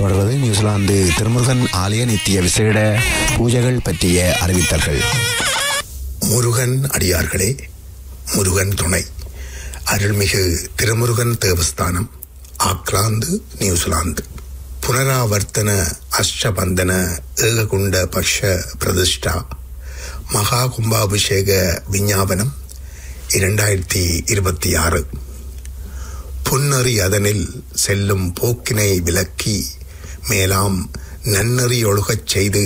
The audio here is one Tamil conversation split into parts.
தொடர்வது நியூசிலாந்து திருமுருகன் ஆலய நித்திய விசேட பூஜைகள் பற்றிய அறிவித்தல்கள் முருகன் அடியார்களே முருகன் துணை அருள்மிகு திருமுருகன் தேவஸ்தானம் ஆக்லாந்து நியூசிலாந்து புனராவர்த்தன அஷ்டபந்தன ஏககுண்ட பக்ஷ பிரதிஷ்டா மகா கும்பாபிஷேக விஞ்ஞாபனம் இரண்டாயிரத்தி இருபத்தி ஆறு புன்னறி அதனில் செல்லும் போக்கினை விலக்கி மேலாம் நன்னறி ஒழுகச் செய்து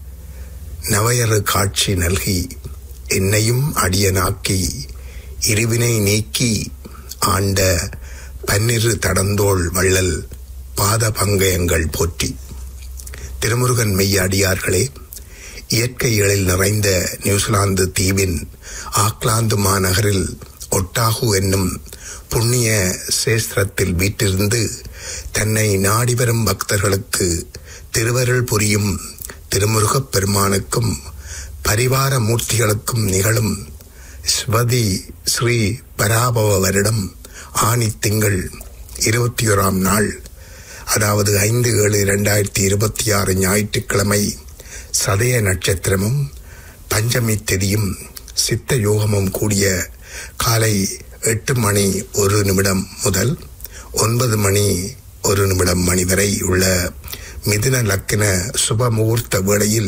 நவையறு காட்சி நல்கி என்னையும் அடியனாக்கி இருவினை நீக்கி ஆண்ட பன்னிரு தடந்தோள் வள்ளல் பாத பங்கயங்கள் போற்றி திருமுருகன் மெய்ய அடியார்களே இயற்கை எழில் நிறைந்த நியூசிலாந்து தீவின் ஆக்லாந்து மாநகரில் ஒட்டாகு என்னும் புண்ணிய சேஸ்திரத்தில் வீட்டிருந்து தன்னை நாடி வரும் பக்தர்களுக்கு திருவருள் புரியும் திருமுருகப் பெருமானுக்கும் பரிவார மூர்த்திகளுக்கும் நிகழும் ஸ்வதி ஸ்ரீ பராபவ வருடம் ஆணி திங்கள் இருபத்தி ஓராம் நாள் அதாவது ஐந்து ஏழு இரண்டாயிரத்தி இருபத்தி ஆறு ஞாயிற்றுக்கிழமை சதய நட்சத்திரமும் பஞ்சமி திதியும் சித்த யோகமும் கூடிய காலை எட்டு மணி ஒரு நிமிடம் முதல் ஒன்பது மணி ஒரு நிமிடம் மணி வரை உள்ள மிதுன லக்கின சுப முகூர்த்த வேளையில்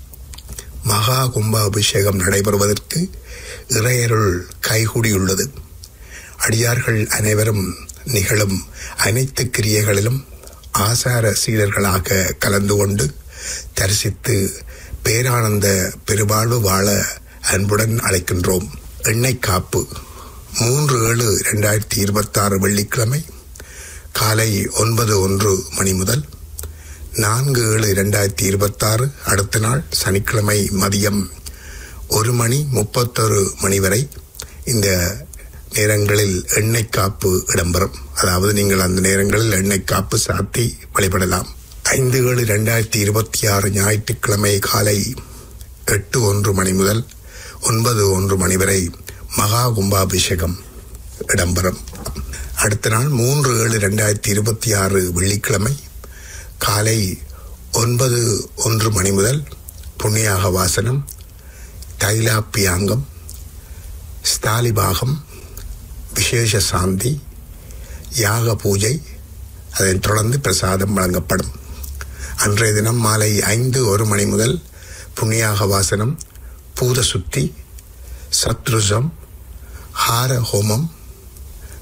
மகா கும்பாபிஷேகம் நடைபெறுவதற்கு இறையருள் கைகூடியுள்ளது அடியார்கள் அனைவரும் நிகழும் அனைத்து கிரியைகளிலும் ஆசார சீடர்களாக கலந்து கொண்டு தரிசித்து பேரானந்த பெருவாழ்வு வாழ அன்புடன் அழைக்கின்றோம் எண்ணெய் காப்பு மூன்று ஏழு இரண்டாயிரத்தி இருபத்தாறு வெள்ளிக்கிழமை காலை ஒன்பது ஒன்று மணி முதல் நான்கு ஏழு இரண்டாயிரத்தி இருபத்தாறு அடுத்த நாள் சனிக்கிழமை மதியம் ஒரு மணி முப்பத்தொரு மணி வரை இந்த நேரங்களில் எண்ணெய் காப்பு இடம்பெறும் அதாவது நீங்கள் அந்த நேரங்களில் எண்ணெய் காப்பு சாத்தி வழிபடலாம் ஐந்து ஏழு இரண்டாயிரத்தி இருபத்தி ஆறு ஞாயிற்றுக்கிழமை காலை எட்டு ஒன்று மணி முதல் ஒன்பது ஒன்று மணி வரை மகா கும்பாபிஷேகம் இடம்பெறும் அடுத்த நாள் மூன்று ஏழு இரண்டாயிரத்தி இருபத்தி ஆறு வெள்ளிக்கிழமை காலை ஒன்பது ஒன்று மணி முதல் புண்ணியாக வாசனம் தைலாப்பியாங்கம் ஸ்தாலிபாகம் விசேஷ சாந்தி யாக பூஜை அதைத் தொடர்ந்து பிரசாதம் வழங்கப்படும் அன்றைய தினம் மாலை ஐந்து ஒரு மணி முதல் புண்ணியாக வாசனம் பூத சுத்தி சத்ருசம் ஹார ஹோமம்